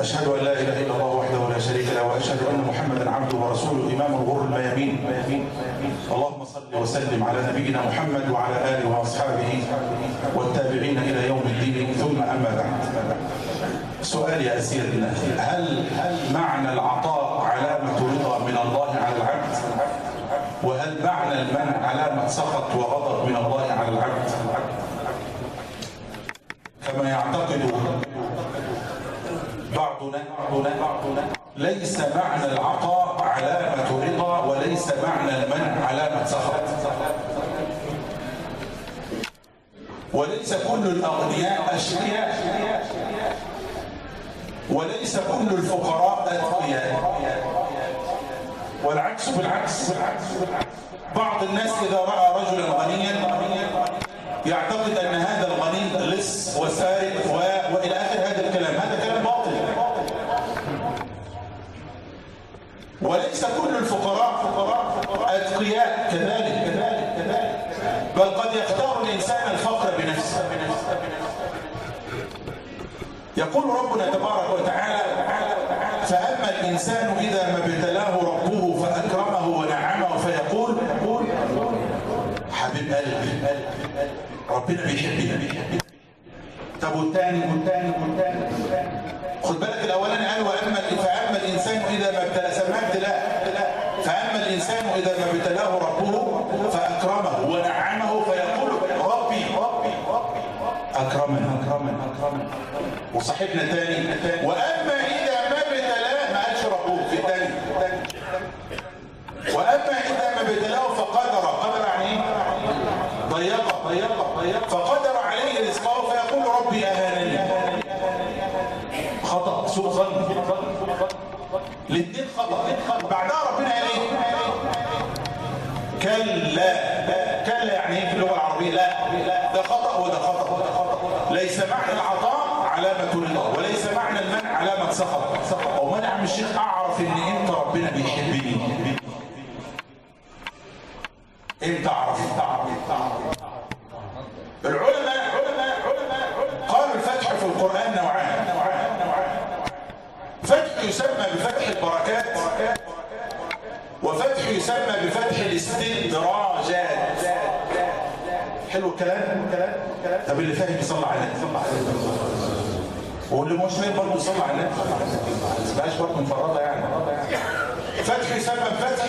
أشهد أن لا إله إلا الله وحده لا شريك له وأشهد أن محمدا عبده ورسوله إمام الغر الميامين اللهم صل وسلم على نبينا محمد وعلى آله وأصحابه والتابعين إلى يوم الدين ثم أما بعد سؤال يا أسيرنا هل هل معنى العطاء علامة رضا من الله على العبد وهل معنى المنع علامة سخط وغضب من الله على العبد كما يعتقد بعضنا بعضنا ليس معنى العطاء علامة رضا وليس معنى المنع علامة سخط وليس كل الأغنياء أشقياء وليس كل الفقراء أتقياء والعكس بالعكس بعض الناس إذا رأى رجلا غنيا يعتقد أن هذا الغني لص وسارق و... وإلى آخر هذا الكلام هذا كلام باطل وليس كل الفقراء فقراء أتقياء كذلك كذلك كذلك بل قد يختار الإنسان الفقر بنفسه يقول ربنا تبارك وتعالى فأما الإنسان إذا ما ابتلاه ربه فأكرمه ونعمه فيقول يقول حبيب قلبي ربنا بيحبنا بيحبنا طب والثاني والثاني والثاني خد بالك الاولاني قال واما فاما الانسان اذا ما ابتلى سماه ابتلاء فاما الانسان اذا ما ابتلاه ربه فاكرمه ونعمه فيقول ربي ربي اكرمن اكرمن اكرمن وصاحبنا الثاني واما اذا ما ابتلاه ما قالش ربه في الثاني واما اذا ما ابتلاه فقدر قدر يعني ايه ضيق ضيق ضيق فقدر عليه رزقه فيقول ربي اهانني خطا سوء ظن الاثنين خطا بعدها ربنا قال ايه كلا كلا يعني ايه في اللغه العربيه لا ده خطا وده خطا وده خطا ليس معنى العطاء علامه رضا وليس معنى المنع علامه سخط او منع من الشيخ اعرف ان انت ربنا بيحبني انت اعرف انت اعرف انت اعرف العلماء علماء علماء قالوا الفتح في القرآن نوعان فتح يسمى بفتح البركات وفتح يسمى بفتح الاستدراجات حلو الكلام طب اللي فاهم يصلي على النبي واللي مش فاهم برضه يصلي على النبي ما تبقاش برضه مفرطه يعني فتح يسمى بفتح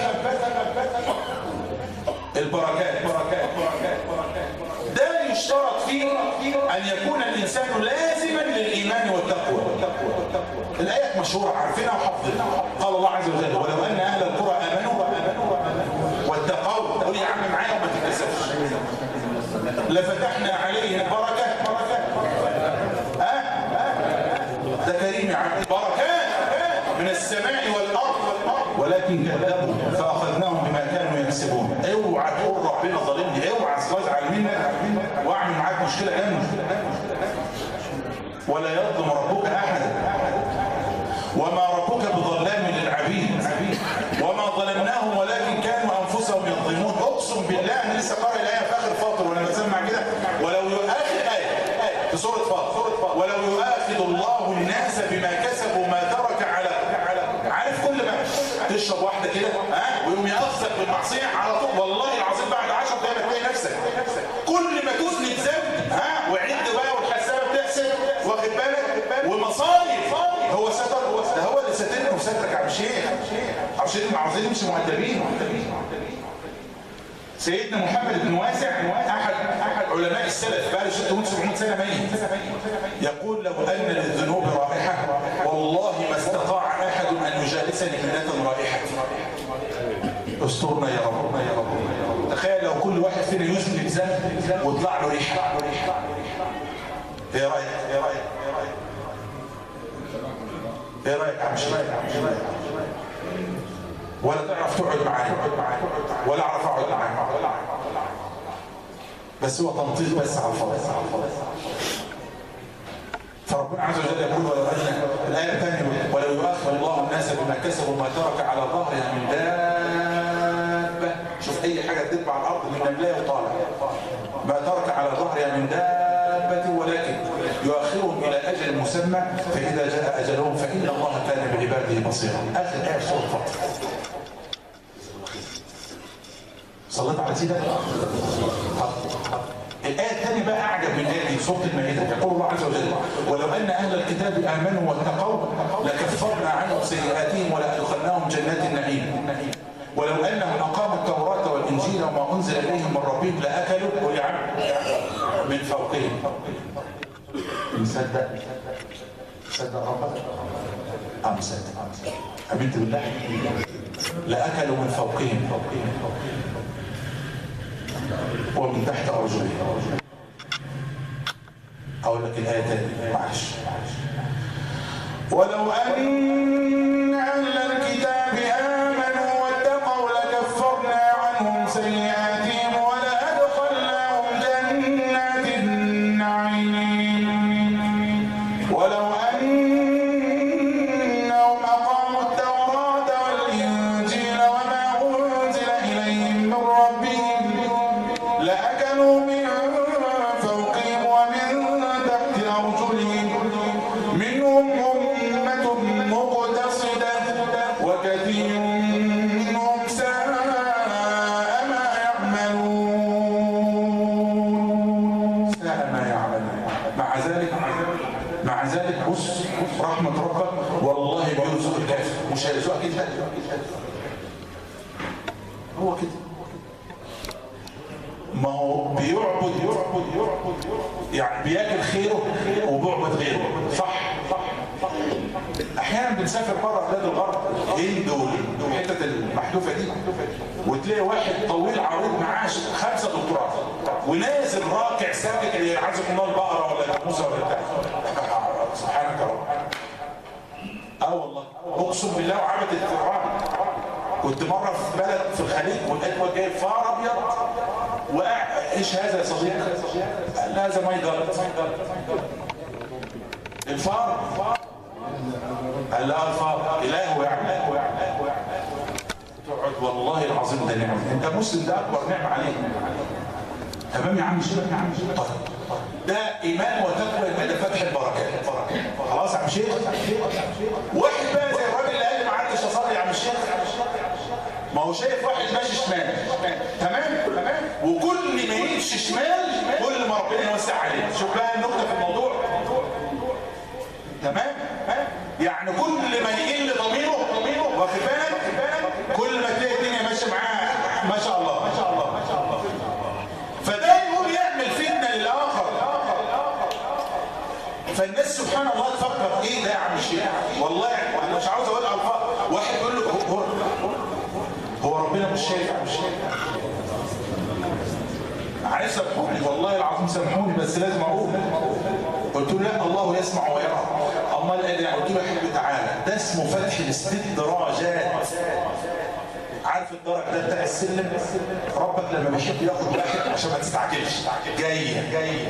البركات بركات بركات بركات ده يشترط فيه أن يكون الإنسان لازما للإيمان والتقوى الآية مشهورة عارفينها وحافظينها قال الله عز وجل ولو أن أهل القرى آمنوا واتقوا قول يا عم معايا وما تتكسفش لفتحنا عليهم بركة بركة أه؟ ده كريم يا عم بركات من السماء والأرض ولكن كذبوا فأخذناهم بما كانوا يكسبون اوعى تقول ربنا ظالمني اوعى تزعل منك واعمل معاك مشكلة جامدة ولا يظلم ربك أحدا وما ربك بظلام للعبيد وما ظلمناهم ولكن كانوا أنفسهم يظلمون أقسم بالله أنا لسه قارئ الآية في آخر فاطر وأنا بسمع كده ولو يؤاخذ آية آية في سورة فاطر ولو يؤاخذ الله الناس بما كسبوا ما ترك على عارف كل ما تشرب واحدة كده ها ويقوم يأخذك بالمعصية على طول والله العظيم بعد 10 دقايق تلاقي نفسك كل ما تذنب ذنب ها وعد بقى والحسابة بتحسب واخد بالك ومصايب هو ستر هو ده هو اللي سترني وسترك يا عم الشيخ عم الشيخ عاوزين مش مؤدبين سيدنا محمد بن واسع احد احد علماء السلف بقى له 600 700 سنه ميت يقول لو ان للذنوب رائحه والله ما استطاع احد ان يجالسني منة رائحه استرنا يا رب يا رب تخيل لو كل واحد فينا يذنب ذنب ويطلع له ريحه ايه رايك ايه رايك ايه رايك ايه رايك يا عم شيخ ولا تعرف تقعد معايا ولا اعرف اقعد معايا بس هو تنطيط بس على الفاضي فربنا عز وجل يقول ولو ان الايه الثانيه ولو يؤاخذ الله الناس بما كسبوا ما ترك على ظهرها من دابه شوف اي حاجه تدب على الارض من نملايه وطالع ما ترك على ظهرها من دابه ولكن يؤخرهم الى اجل أجل مسمى فإذا جاء أجلهم فإن الله كان بعباده بصيرا آخر آية سورة الفطر صليت على سيدك الآية الثانية بقى أعجب من الآية دي سورة المائدة يقول الله عز وجل ولو أن أهل الكتاب آمنوا واتقوا لكفرنا عنهم سيئاتهم ولأدخلناهم جنات النعيم ولو أنهم أقاموا التوراة والإنجيل وما أنزل إليهم من ربهم لأكلوا ولعب من فوقهم مصدق مصدق ربك اه مصدق امنت بالله لاكلوا من فوقهم ومن تحت ارجلهم اقول لك الايه تاني معلش ولو ان اهل الكتاب امنوا واتقوا لكفرنا عنهم سيئاتهم ولادخلناهم جنات النعيم ولو انهم اقاموا التوراه والانجيل وما انزل اليهم من ربهم لاكلوا من فوقهم ومن تحت ارجلهم منهم امه مقتصده وكثير منهم ساء ما يعملون ساء ما يعملون مع ذلك مع ذلك بص رحمة ربك والله بيرزق الكافر مش هيرزقك انت هو كده ما هو بيعبد يعبد يعبد يعني بياكل خيره وبيعبد غيره صح احيانا بنسافر بره بلاد الغرب هند والحتت المحذوفه دي وتلاقي واحد طويل عريض معاه خمسه دكتوراه ونازل راكع ساكت يعزف الله البقره ولا الجاموسه ولا بتاع سبحانك يا رب اه والله اقسم بالله وعبد القران كنت مره في بلد في الخليج ولقيت واحد جايب فار ابيض وقع ايش هذا يا صديقي؟ قال لا هذا ماي جارد الفار قال لا الفار اله يعني تقعد والله العظيم ده نعمه انت مسلم ده اكبر نعمه عليك تمام يا عم الشيخ يا عم الشيخ طيب ده ايمان وتقوى يبقى ده فتح البركات خلاص يا عم الشيخ واحد بقى زي الراجل اللي قال لي ما عدتش اصلي يا عم الشيخ ما هو شايف واحد ماشي شمال تمام تمام وكل ما يمشي شمال كل ما ربنا يوسع عليه شوف بقى النقطه في الموضوع تمام يعني كل ما يقل ضميره ضميره واخد بالك كل ما تلاقي الدنيا ماشيه معاه ما شاء الله ما شاء الله ما شاء الله فده يقوم يعمل فتنه للاخر فالناس سبحان الله تفكر ايه ده يا عم الشيخ والله انا مش عاوز اقول الفاظ واحد يقول له هو هو ربنا مش شايف يا عم الشيخ عايز سامحوني والله العظيم سامحوني بس لازم اقول قلت له لا الله يسمع ويرى امال قال قلت له يا حبيبي تعالى ده اسمه فتح الاستدراجات عارف الدرج ده بتاع السلم ربك لما بيحب ياخد واحد عشان ما تستعجلش جايه جايه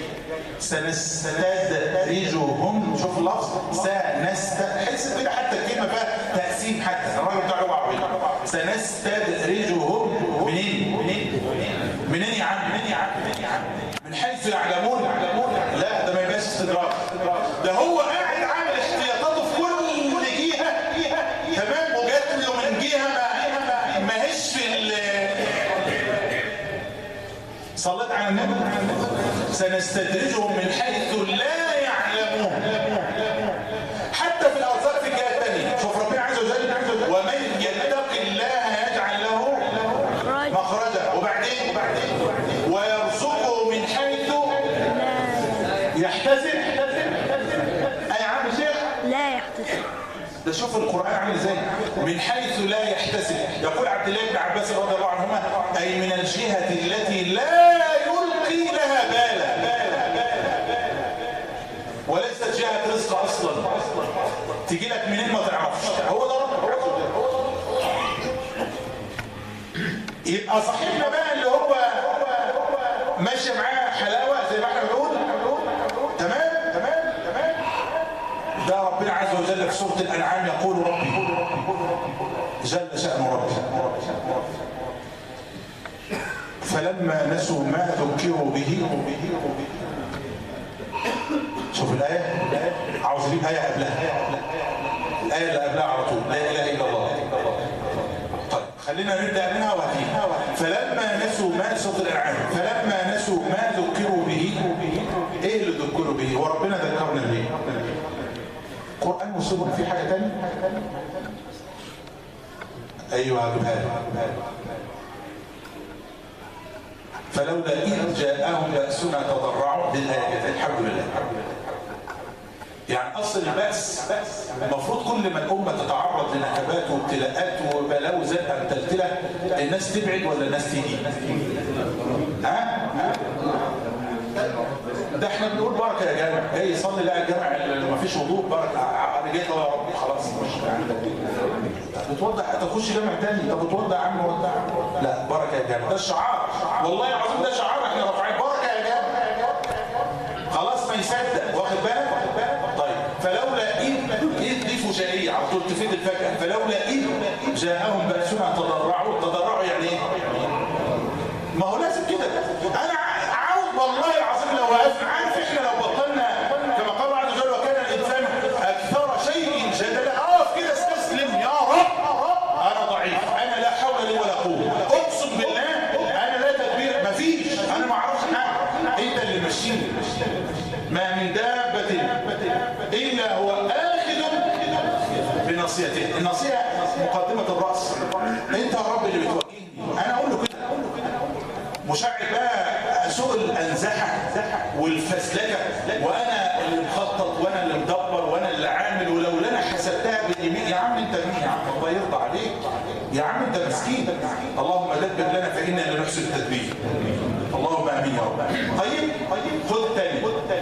سنستدرجهم شوف اللفظ سنست حس كده حتى الكلمه فيها تقسيم حتى الراجل بتاع لغه عربيه سنستدرجهم منين منين منين يا عم منين يا عم منين يا عم من حيث يعلمون لا ده ما يبقاش استدراج ده هو قاعد عامل احتياطاته في كل جهه تمام وجات له من جهه ما ما هيش في صليت على النبي سنستدرجهم من حيث لا يعلمون حتى في الاوصاف في الجهه الثانيه شوف ربنا عز وجل ومن يتق الله يجعل له مخرجا وبعدين وبعدين ويرزقه من حيث يحتسب اي عم شيخ لا يحتسب ده شوف القرآن عامل ازاي من حيث لا يحتسب يقول عبد الله بن عباس رضي الله عنهما أي من الجهة التي لا يلقي لها بالا وليست جهة رزق أصلا تجي لك منين ما تعرفش هو ده رب يبقى صاحبنا بقى اللي هو ماشي معاه حلاوة زي ما احنا بنقول تمام تمام تمام ده ربنا عز وجل في سورة الأنعام يقول ربي جل شأن ربي فلما نسوا ما ذكروا به شوف الآية عاوز اجيب آية قبلها الآية اللي قبلها على طول لا إله إلا الله طيب خلينا نبدأ منها وهديها فلما نسوا ما صوت الأنعام فلما نسوا ما ذكروا به إيه اللي ذكروا به وربنا ذكرنا به قرآن والسنة في حاجة تانية أيوة هجيبها لك فلولا إذ جاءهم بأسنا تضرعوا للآية الحمد لله يعني أصل البأس المفروض كل ما الأمة تتعرض لنكبات وابتلاءات وبلاوي زرقاء متلتلة الناس تبعد ولا الناس تيجي؟ ها؟ ده احنا بنقول بركة يا جامع جاي يصلي لا الجامع اللي ما فيش وضوء بركة انا جاي يا رب خلاص مش بتوضع تخش جامع تاني طب بتوضع عم ودع لا بركة يا جامع ده الشعار والله العظيم ده شعار احنا رافعين بركة يا جامع خلاص ما يصدق واخد بالك طيب فلولا إذ إذ دي فجائية على طول تفيد الفجأة فلولا إذ جاءهم بأسنا تضرعوا تضرعوا يعني ايه؟ ما هو لازم كده انا عاوز والله العظيم لو وقفنا عارف احنا لو بطلنا كما قال الله عز وجل وكان الانسان اكثر شيء جدلا اقف كده استسلم يا رب انا ضعيف انا لا حول لي ولا قوه اقسم بالله انا لا تدبير مفيش انا ما اعرفش حاجه انت اللي ماشيني ما من دابه الا هو اخذ بنصيحته النصيحه مقدمه الراس انت يا رب اللي بتوجهني انا اقول له كده مشاعر بقى سوء الانزحه والفسلكه وانا اللي مخطط وانا اللي مدبر وانا اللي عامل ولو انا حسبتها باليمين يا عم انت مين يا عم الله يرضى عليك يا عم انت مسكين اللهم دبر لنا فانا لا نحسن التدبير اللهم امين يا رب طيب طيب خد تاني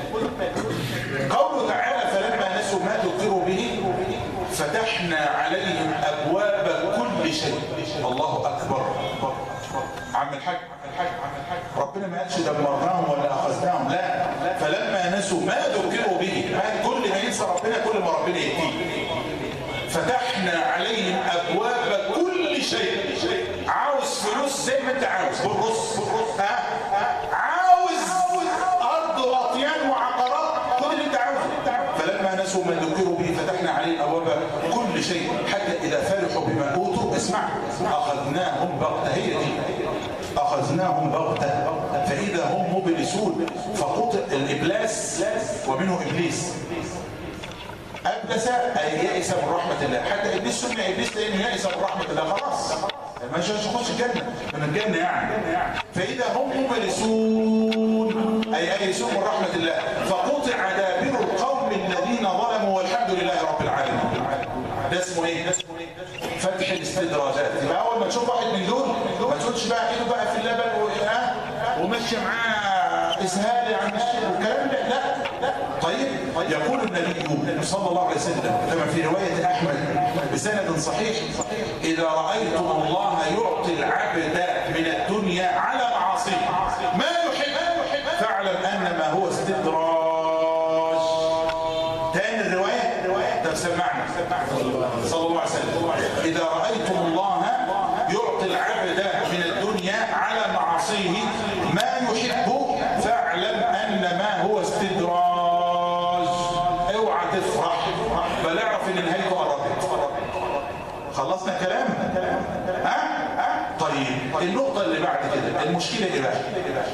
قوله تعالى فلما نسوا ما ذكروا به فتحنا عليهم ابواب كل شيء الله اكبر عم الحاج الحاج عم الحاج ربنا ما قالش دمرناهم ولا اخذناهم لا فلما نسوا ما ذكروا به ما كل ما ينسى ربنا كل ما ربنا يهديه فتحنا عليهم ابواب كل شيء عاوز فلوس زي ما انت عاوز بالرص ها عاوز ارض واطيان وعقارات كل اللي انت عاوزه فلما نسوا ما ذكروا به فتحنا عليهم ابواب كل شيء حتى اذا فرحوا بما اوتوا اسمع اخذناهم بغته هي دي اخذناهم بغته فاذا هم مبلسون فقطع الابلاس ومنه ابليس أبلس أي يئس من رحمة الله حتى إبليس سمي إبليس لأنه يئس من رحمة الله خلاص ما يشوفش يخش الجنة من الجنة يعني فإذا هم مبلسون أي يئسون من رحمة الله فقطع دابر القوم الذين ظلموا والحمد لله رب العالمين ده اسمه ايه؟ فتح الاستدراجات يبقى اول ما تشوف واحد من دول ما تقولش بقى ايده بقى في اللبن وها وماشي معاه اسهال عن الشيء والكلام ده لا لا طيب يقول النبي صلى الله عليه وسلم كما في روايه احمد بسند صحيح اذا رايتم الله يعطي العبد من الدنيا على معاصيه ما يحب فاعلم ان ما هو استدراج تاني الروايه ده سمعنا صلى الله عليه وسلم اذا رايتم الله يعطي العبد من الدنيا على معاصيه ما يحب فاعلم ان ما هو استدراج اوعى تفرح بل اعرف ان نهايته قربت خلصنا كلام ها ها طيب النقطه اللي بعد كده المشكله ايه بقى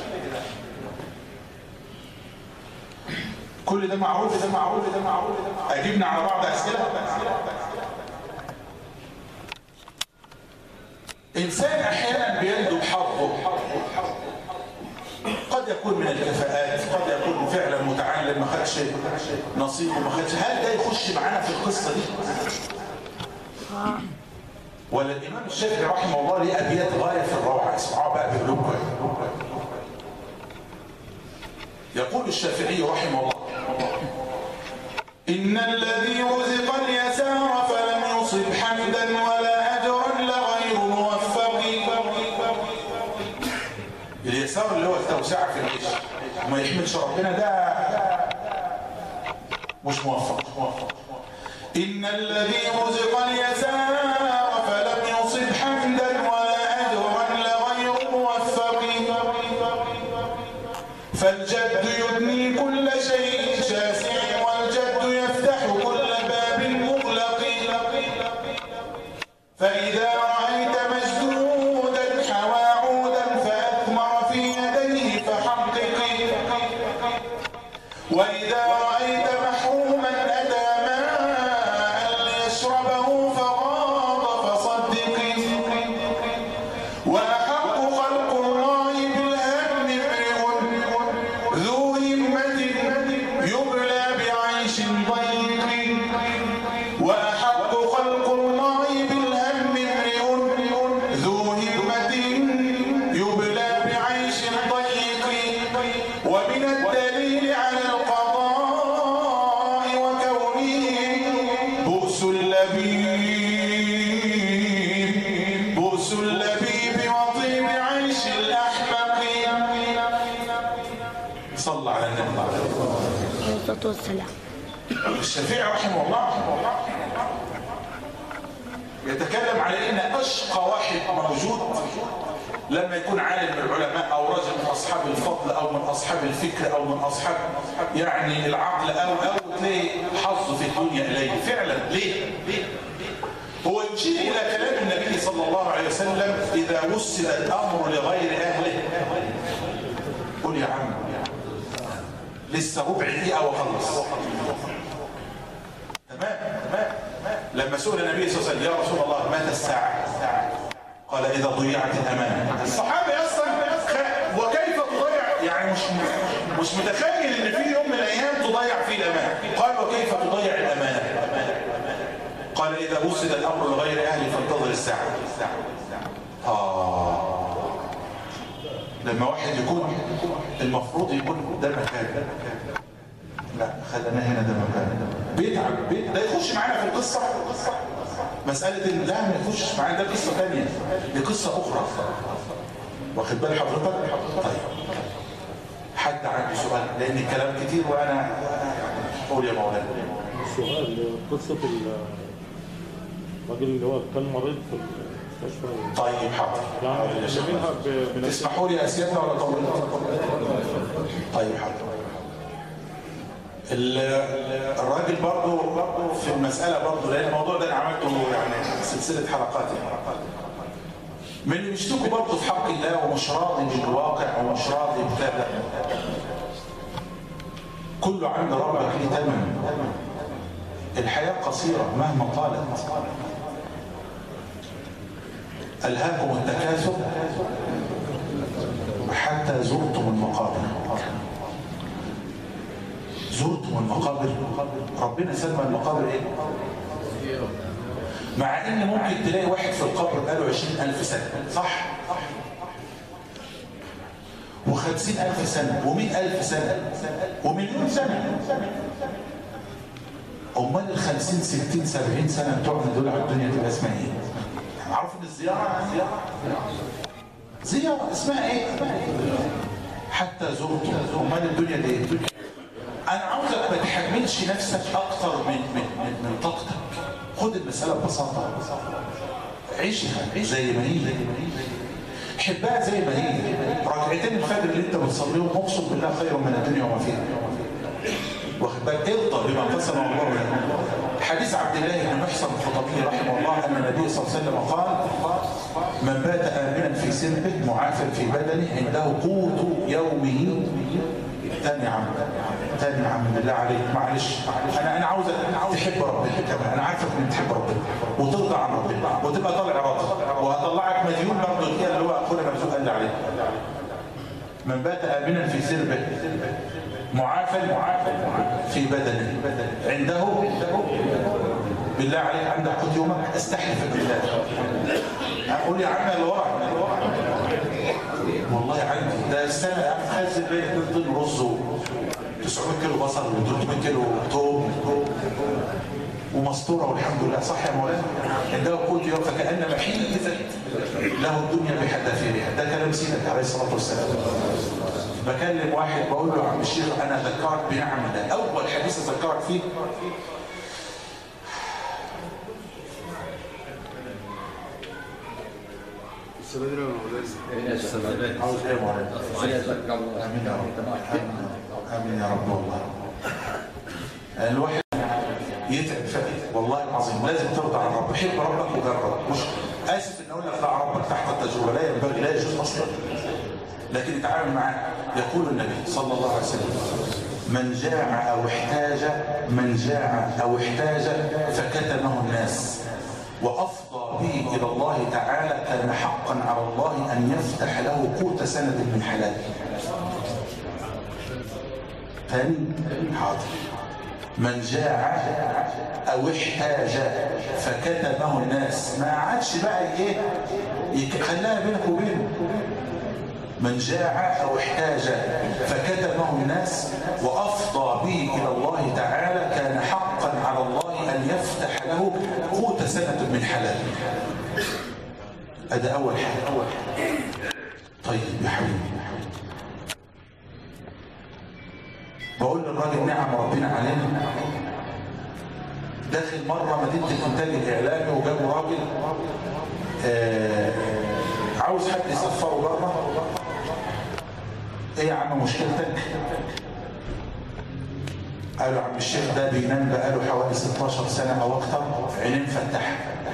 كل ده معروف ده معروف ده معروف اجيبنا على بعض اسئله انسان احيانا بيندب حظه قد يكون من الكفاءات قد يكون فعلا متعلم ما خدش نصيبه ما خدش هل ده يخش معانا في القصه دي ولا الامام الشافعي رحمه الله ليه ابيات غايه في الروعه اسمعوها بقى بقلوبكم يقول الشافعي رحمه الله إن الذي رزق اليسار فلم يصب حمدا ولا أجرا لغير موفق اليسار اللي هو التوسعة في العيش وما يحملش ربنا ده مش موفق إن الذي رزق اليسار فلم يصب حمدا ولا أجرا لغير موفق فالجد يدني كل شيء شاسع وإذا رأيت محروما أتى ماء ليشربه فغاض فصدق وأحق خلق الله بالهم امرئ ذو همة يبلى بعيش ضيق وأحق خلق الله بالهم امرئ ذو همة يبلى بعيش ضيق ومن الدليل على القضاء وكونه بؤس اللبيب بؤس اللبيب وطيب عيش الأحمق صلى على النبي عليه الصلاة والسلام الشافعي رحمه الله يتكلم على ان اشقى واحد موجود لما يكون عالم من العلماء او رجل من اصحاب الفضل او من اصحاب الفكر او من اصحاب يعني العقل او او تلاقي حظه في الدنيا قليل فعلا ليه؟ ليه؟ هو يشير الى كلام النبي صلى الله عليه وسلم اذا وسد الامر لغير اهله قل يا عم لسه ربع دقيقه واخلص تمام تمام لما سئل النبي صلى الله عليه وسلم يا رسول الله متى الساعة؟ قال إذا ضيعت الأمانة الصحابة أصلا خ- وكيف تضيع يعني مش مش متخيل إن في يوم من الأيام تضيع فيه الأمانة قال وكيف تضيع الأمانة؟ قال إذا وسد الأمر لغير أهله فانتظر الساعة آه لما واحد يكون المفروض يكون ده مكان لا خلينا هنا ده مكان بيتعب بيت ده يخش معانا في القصة مسألة إن لا ما يخشش معانا ده قصة تانية دي قصة أخرى واخد بال حضرتك طيب حد عنده سؤال لأن الكلام كتير وأنا قول يا مولانا السؤال قصة ال- الراجل اللي هو كان مريض في المستشفى طيب حاضر حاضر يا يعني شيخ. منها ب- بنفس تسمحوا لي أسئلة ولا طول طيب حاضر ال- الراجل برضو برضو في المسألة برضو لأن الموضوع ده أنا عملته يعني سلسلة حلقات يعني من اللي بيشتكوا برضو في حق الله ومش راضي بالواقع ومش راضي بكذا كله عند ربك ليه تمن الحياة قصيرة مهما طالت ألهاكم التكاثر حتى زرتم المقابر زرتم المقابر ربنا سمى المقابر ايه مع ان ممكن تلاقي واحد في القبر بقاله عشرين ألف سنة صح وخمسين ألف سنة ومئة ألف سنة ومليون سنة أمال الخمسين ستين سبعين سنة بتوعنا دول على الدنيا تبقى اسمها ايه؟ عارف ان الزيارة زيارة زيارة اسمها ايه؟ حتى زرت امال الدنيا دي ايه؟ انا عاوزك ما تحملش نفسك اكتر من من من, من طاقتك خد المسألة ببساطة عيشها زي ما هي حبها زي ما هي ركعتين الفجر اللي انت بتصليهم اقسم بالله خير من الدنيا وما فيها واخد بالك ارضى بما قسم الله لك حديث عبد الله بن محصن الخطبي رحمه الله ان النبي صلى الله عليه وسلم قال من بات امنا في سربه معافى في بدنه عنده قوت يومه تاني يا عم تاني يا عم بالله عليك معلش انا انا عاوزك تحب ربنا كمان انا عارفك انك تحب ربنا وترضى عن ربنا وتبقى طالع راضي وهطلعك مديون برضه كده اللي هو اخونا مرزوق قال لي عليه من بات امنا في سربه معافى معافى في بدنه عنده بالله عليك عندك قوت يومك استحلف بالله اقول يا عم اللي ورا والله عندي ده السنه خازن بين 2 طن رز و 900 كيلو بصل و300 كيلو توم ومسطوره والحمد لله صح يا مولانا عنده قوت يوم فكانما حيزت له الدنيا بحذافيرها ده كلام سيدك عليه الصلاه والسلام بكلم واحد بقول له يا عم الشيخ انا ذكرت بنعم الله اول حديث ذكرت فيه عاوز ايه يا مولانا امين يا رب امين امين يا رب والله الواحد يتعب فيه والله العظيم لازم ترضى عن ربك حب ربك وجرب مش اسف ان اقول لك ضع ربك تحت التجربه لا ينبغي لا يجوز اصلا لكن اتعامل معاه يقول النبي صلى الله عليه وسلم من جاع او احتاج من جاع او احتاج فكتمه الناس وافضى به الى الله تعالى كان حقا على الله ان يفتح له قوت سند من حلال ثاني حاضر من جاع او احتاج فكتمه الناس ما عادش بقى ايه يك- خلاها بينك وبينه من جاع او احتاج فكتمه الناس وافضى به الى الله تعالى كان حقا على الله ان يفتح له قوت سنه من حلال هذا اول حاجه اول حاجه طيب يا حبيبي بقول للراجل نعم ربنا علينا داخل مرة مدينة الإنتاج الإعلامي وجابوا راجل آه عاوز حد يسفره بره إيه يا عم مشكلتك؟ قالوا عم الشيخ ده بينام بقاله حوالي 16 سنة أو أكثر عينين فتح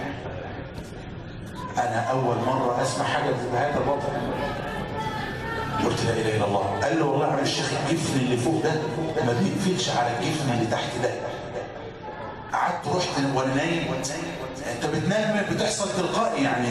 أنا أول مرة أسمع حاجة بهذا الوضع قلت لا اله الا الله قال له والله يا عم الشيخ الجفن اللي فوق ده ما بيقفلش على الجفن اللي تحت ده قعدت رحت وانا نايم انت بتنام بتحصل تلقائي يعني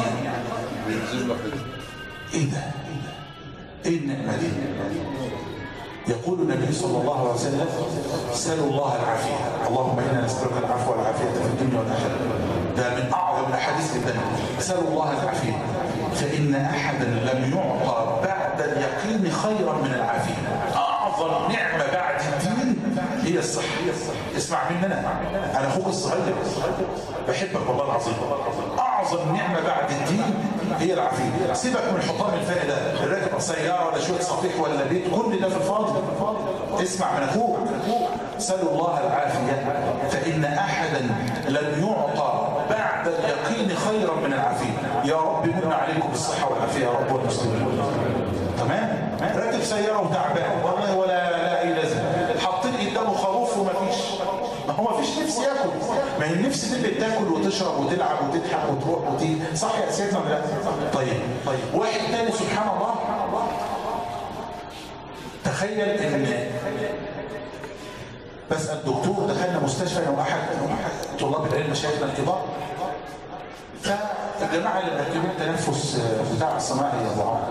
ايه ده ايه النعمه دي يقول النبي صلى الله عليه وسلم سلوا الله العافيه اللهم انا نسالك العفو والعافيه في الدنيا والاخره ده من اعظم الاحاديث جدا سلوا الله العافيه فان احدا لم يعطى بعد اليقين خيرا من العافيه اعظم نعمه بعد الدين هي الصحه اسمع مني انا انا اخوك الصغير بحبك والله العظيم اعظم نعمه بعد الدين هي العافيه سيبك من الحطام الفاني ده راكب سياره ولا شويه صفيح ولا بيت كل ده في الفاضي اسمع من اخوك سلوا الله العافيه فان احدا لم يعطى بعد اليقين خيرا من العافيه يا رب من عليكم بالصحه والعافيه يا رب والمسلمين تمام راكب سياره وتعبان والله ولا لا اي لازم حاطين قدامه خروف ومفيش ما هو مفيش نفس ياكل ما هي النفس دي اللي بتاكل وتشرب وتلعب وتضحك وتروح وتيجي صح يا سيدنا ولا لا طيب طيب واحد تاني سبحان الله تخيل ان بسال دكتور دخلنا مستشفى انا واحد أحد طلاب العلم مشايخنا الكبار فالجماعه اللي مركبين التنفس بتاع الصناعي يا ابو عمرو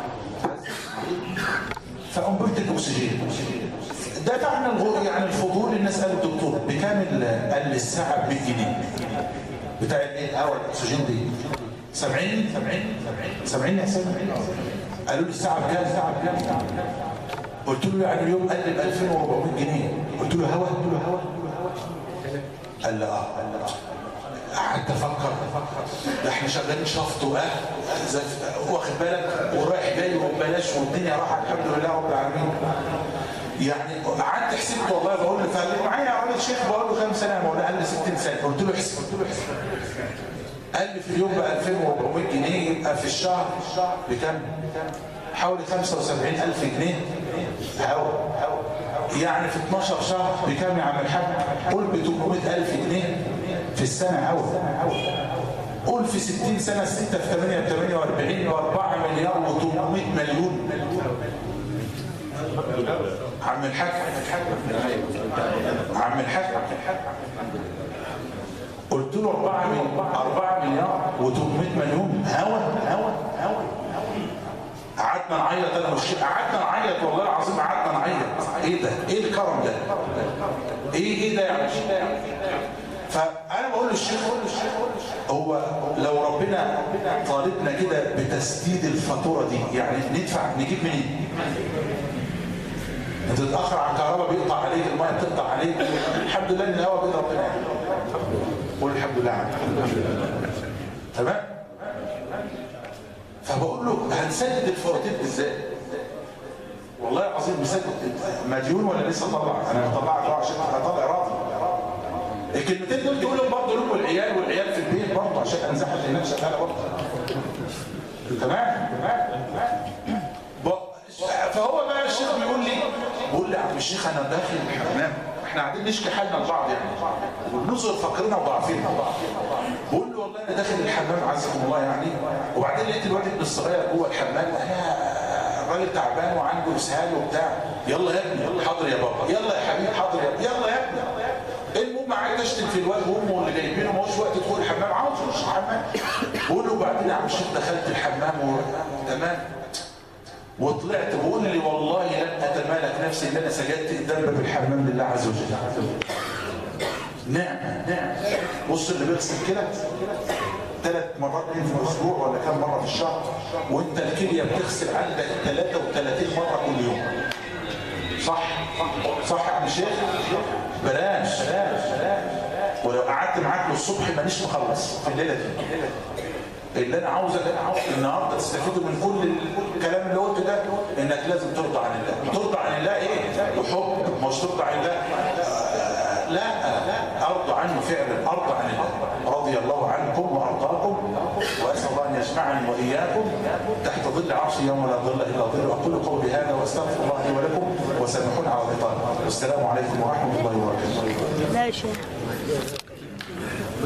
فانبت الاكسجين دفعنا الغ- يعني الفضول ان نسال الدكتور بكام ال- قال لي الساعه ب 100 جنيه بتاع الايه الهواء الاكسجين دي 70 70 70 يا سيدي قالوا لي الساعه بكام الساعه بكام قلت له يعني اليوم قال لي ب 2400 جنيه قلت له هوا قلت له هوا قال لي اه قال لي اه قعدت افكر ده احنا شغالين شفط واهل زي- واخد بالك ورايح جاي وببلاش والدنيا راحت الحمد لله رب العالمين يعني قعدت حسبت والله بقول له فقال لي معايا راجل شيخ بقول له كام سنه يا مولانا قال لي 60 سنه قلت له احسب قلت له احسب قال لي في اليوم ب 2400 جنيه يبقى في الشهر بكام؟ حوالي 75000 جنيه هوا يعني في 12 شهر بكام يا عم الحاج؟ قول ب 800000 جنيه في السنه هوا قول في 60 سنه 6 في 8 ب 48 و4 مليار و800 مليون عم الحاج عم الحاج قلت له 4 مليار 4 مليار و800 مليون هوا هوا هوا قعدنا نعيط انا والشيخ قعدنا نعيط والله العظيم قعدنا نعيط ايه ده؟ ايه الكرم ده؟ ايه ايه ده يعني؟ فانا بقول للشيخ هو لو ربنا طالبنا كده بتسديد الفاتوره دي يعني ندفع نجيب منين؟ انت تتاخر عن كهرباء بيقطع عليك الميه بتقطع عليك الحمد لله ان الهواء بيد ربنا قول الحمد لله على تمام فبقول له هنسدد الفواتير ازاي والله العظيم مسدد مديون ولا لسه طلع انا بطلعك اهو عشان اطلع راضي الكلمتين دول تقولهم برضه لهم والعيال والعيال في البيت برضه عشان انزحت لنفسي شغاله برضه تمام تمام فهو بقى الشيخ بيقول لي بيقول لي يا عم الشيخ انا داخل الحمام احنا قاعدين نشكي حالنا لبعض يعني ونظهر فقرنا وضعفنا بقول له والله انا داخل الحمام عزكم الله يعني وبعدين لقيت الواد ابن الصغير جوه الحمام انا الراجل تعبان وعنده اسهال وبتاع يلا يا ابني يلا حاضر يا بابا يلا يا حبيبي حاضر يا يلا يا ابني المهم قاعد اشتم في الواد وامه اللي جايبينه ما هوش وقت يدخل الحمام عاوز يخش الحمام بقول له بعدين يا عم الشيخ دخلت الحمام و... تمام وطلعت بقول لي والله لن اتمالك نفسي ان انا سجدت قدام باب الحمام لله عز وجل نعم نعم بص اللي بيغسل كده ثلاث مرات في الاسبوع ولا كم مره في الشهر وانت الكليه بتغسل عندك 33 مره كل يوم صح صح يا عم الشيخ بلاش ولو قعدت معاك للصبح مانيش مخلص في الليله دي اللي انا عاوزك انا عاوز النهارده تستفيدوا من كل الكلام اللي قلته ده انك لازم ترضى عن الله ترضى عن الله ايه بحب مش ترضى عن الله لا ارضى عنه فعلا ارضى عن الله رضي الله عنكم وارضاكم واسال الله ان يجمعني واياكم تحت ظل عرشه يوم لا ظل الا ظله اقول قولي هذا واستغفر الله لي ولكم وسامحوني على الغطاء والسلام عليكم ورحمه الله وبركاته لا يا شيخ